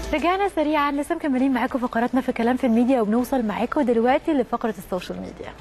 رجعنا سريعا لسه مكملين معاكم فقراتنا في كلام في الميديا وبنوصل معاكم دلوقتي لفقره السوشيال ميديا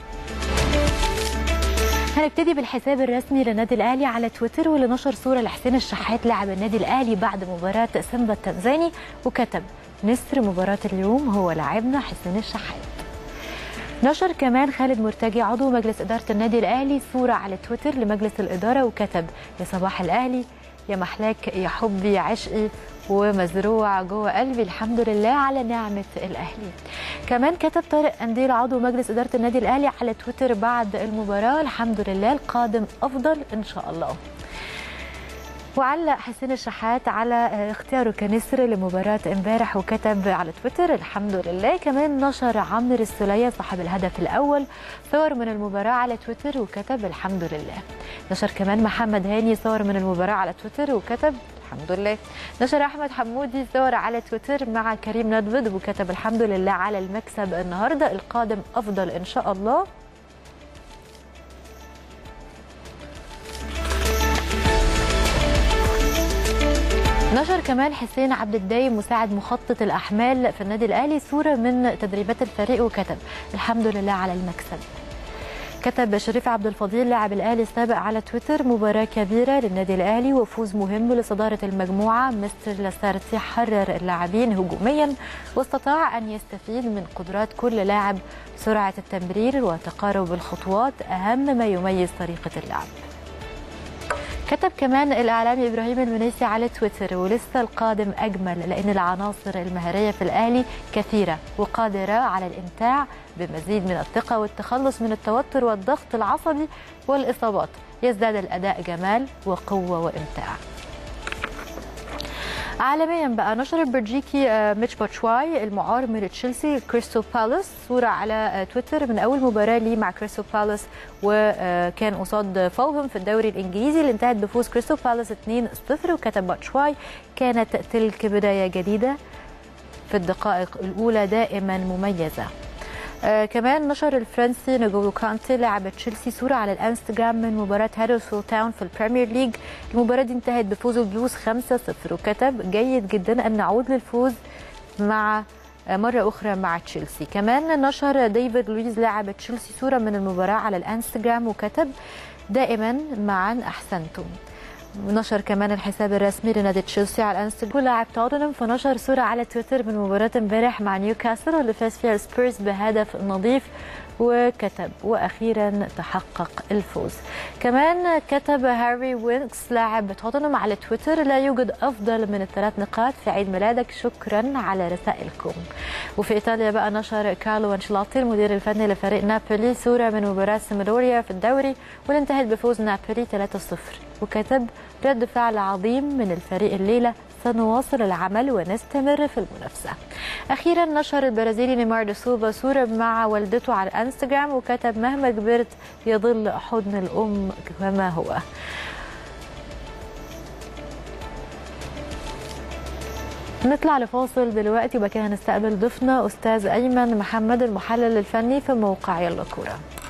هنبتدي بالحساب الرسمي للنادي الاهلي على تويتر واللي نشر صوره لحسين الشحات لاعب النادي الاهلي بعد مباراه سيمبا التنزاني وكتب نسر مباراه اليوم هو لاعبنا حسين الشحات نشر كمان خالد مرتجي عضو مجلس إدارة النادي الأهلي صورة على تويتر لمجلس الإدارة وكتب يا صباح الأهلي يا محلاك يا حبي يا عشقي ومزروع جوه قلبي الحمد لله على نعمة الأهلي كمان كتب طارق قنديل عضو مجلس إدارة النادي الأهلي على تويتر بعد المباراة الحمد لله القادم أفضل إن شاء الله وعلق حسين الشحات على اختياره كنسر لمباراة امبارح وكتب على تويتر الحمد لله كمان نشر عمرو السولية صاحب الهدف الأول صور من المباراة على تويتر وكتب الحمد لله نشر كمان محمد هاني صور من المباراة على تويتر وكتب الحمد لله نشر احمد حمودي صور على تويتر مع كريم ندفد وكتب الحمد لله على المكسب النهارده القادم افضل ان شاء الله نشر كمان حسين عبد الدايم مساعد مخطط الاحمال في النادي الاهلي صوره من تدريبات الفريق وكتب الحمد لله على المكسب كتب شريف عبد الفضيل لاعب الاهلي السابق على تويتر مباراه كبيره للنادي الاهلي وفوز مهم لصداره المجموعه مستر لاسارتي حرر اللاعبين هجوميا واستطاع ان يستفيد من قدرات كل لاعب سرعه التمرير وتقارب الخطوات اهم ما يميز طريقه اللعب كتب كمان الاعلامي ابراهيم المنيسي على تويتر ولسه القادم اجمل لان العناصر المهاريه في الاهلي كثيره وقادره على الامتاع بمزيد من الثقه والتخلص من التوتر والضغط العصبي والاصابات يزداد الاداء جمال وقوه وامتاع عالميا بقى نشر البلجيكي ميتش باتشواي المعار من تشيلسي كريستال بالاس صوره على تويتر من اول مباراه ليه مع كريستال بالاس وكان قصاد فولهام في الدوري الانجليزي اللي انتهت بفوز كريستال بالاس 2-0 وكتب باتشواي كانت تلك بدايه جديده في الدقائق الاولى دائما مميزه آه كمان نشر الفرنسي نجولو كانتي لاعب تشيلسي صورة على الانستجرام من مباراة هادرسفيلد تاون في البريمير ليج المباراة دي انتهت بفوز البلوز 5-0 وكتب جيد جدا أن نعود للفوز مع مرة أخرى مع تشيلسي كمان نشر ديفيد لويز لاعب تشيلسي صورة من المباراة على الانستجرام وكتب دائما معا أحسنتم نشر كمان الحساب الرسمي لنادي تشيلسي على الانستغرام لاعب توتنهام فنشر صوره على تويتر من مباراه امبارح مع نيوكاسل واللي فاز فيها السبيرز بهدف نظيف وكتب واخيرا تحقق الفوز كمان كتب هاري وينكس لاعب توتنهام على تويتر لا يوجد افضل من الثلاث نقاط في عيد ميلادك شكرا على رسائلكم وفي ايطاليا بقى نشر كارلو انشيلوتي المدير الفني لفريق نابولي صوره من مباراه سيمدوريا في الدوري واللي انتهت بفوز نابولي 3-0 وكتب رد فعل عظيم من الفريق الليله سنواصل العمل ونستمر في المنافسة أخيرا نشر البرازيلي نيمار دي سوفا صورة مع والدته على الانستجرام وكتب مهما كبرت يظل حضن الأم كما هو نطلع لفاصل دلوقتي وبعد كده هنستقبل ضيفنا أستاذ أيمن محمد المحلل الفني في موقع يلا كورة